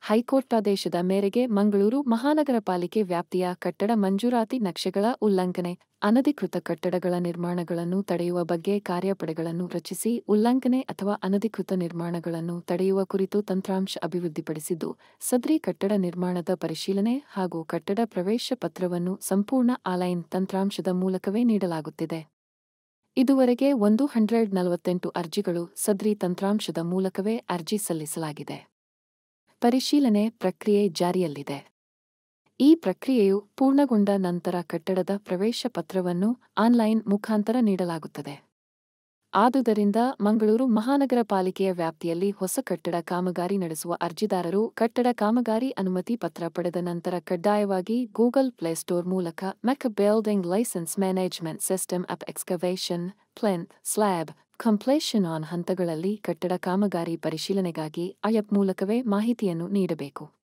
ಹೈಕೋರ್ಟಾದೇಶದ ಮೇರೆಗೆ ಮಂಗಳೂರು ಮಹಾನಗರ ಪಾಲಿಕೆ ವ್ಯಾಪ್ತಿಯ ಕಟ್ಟಡ ಮಂಜೂರಾತಿ ನಕ್ಷೆಗಳ ಉಲ್ಲಂಘನೆ ಅನಧಿಕೃತ ಕಟ್ಟಡಗಳ ನಿರ್ಮಾಣಗಳನ್ನು ತಡೆಯುವ ಬಗ್ಗೆ ಕಾರ್ಯಪಡೆಗಳನ್ನು ರಚಿಸಿ ಉಲ್ಲಂಘನೆ ಅಥವಾ ಅನಧಿಕೃತ ನಿರ್ಮಾಣಗಳನ್ನು ತಡೆಯುವ ಕುರಿತು ತಂತ್ರಾಂಶ ಅಭಿವೃದ್ಧಿಪಡಿಸಿದ್ದು ಸದ್ರಿ ಕಟ್ಟಡ ನಿರ್ಮಾಣದ ಪರಿಶೀಲನೆ ಹಾಗೂ ಕಟ್ಟಡ ಪ್ರವೇಶ ಪತ್ರವನ್ನು ಸಂಪೂರ್ಣ ಆನ್ಲೈನ್ ತಂತ್ರಾಂಶದ ಮೂಲಕವೇ ನೀಡಲಾಗುತ್ತಿದೆ ಇದುವರೆಗೆ ಒಂದು ಹಂಡ್ರೆಡ್ ನಲವತ್ತೆಂಟು ಅರ್ಜಿಗಳು ಸದ್ರಿ ತಂತ್ರಾಂಶದ ಮೂಲಕವೇ ಅರ್ಜಿ ಸಲ್ಲಿಸಲಾಗಿದೆ ಪರಿಶೀಲನೆ ಪ್ರಕ್ರಿಯೆ ಜಾರಿಯಲ್ಲಿದೆ ಈ ಪ್ರಕ್ರಿಯೆಯು ಪೂರ್ಣಗೊಂಡ ನಂತರ ಕಟ್ಟಡದ ಪ್ರವೇಶ ಪತ್ರವನ್ನು ಆನ್ಲೈನ್ ಮುಖಾಂತರ ನೀಡಲಾಗುತ್ತದೆ ಆದುದರಿಂದ ಮಂಗಳೂರು ಮಹಾನಗರ ಪಾಲಿಕೆಯ ವ್ಯಾಪ್ತಿಯಲ್ಲಿ ಹೊಸ ಕಟ್ಟಡ ಕಾಮಗಾರಿ ನಡೆಸುವ ಅರ್ಜಿದಾರರು ಕಟ್ಟಡ ಕಾಮಗಾರಿ ಅನುಮತಿ ಪತ್ರ ಪಡೆದ ನಂತರ ಕಡ್ಡಾಯವಾಗಿ ಗೂಗಲ್ ಪ್ಲೇಸ್ಟೋರ್ ಮೂಲಕ ಮೆಕ್ building licence management system app excavation plinth slab completion ಆನ್ ಹಂತಗಳಲ್ಲಿ ಕಟ್ಟಡ ಕಾಮಗಾರಿ ಪರಿಶೀಲನೆಗಾಗಿ ಆಯಪ್ ಮೂಲಕವೇ ಮಾಹಿತಿಯನ್ನು ನೀಡಬೇಕು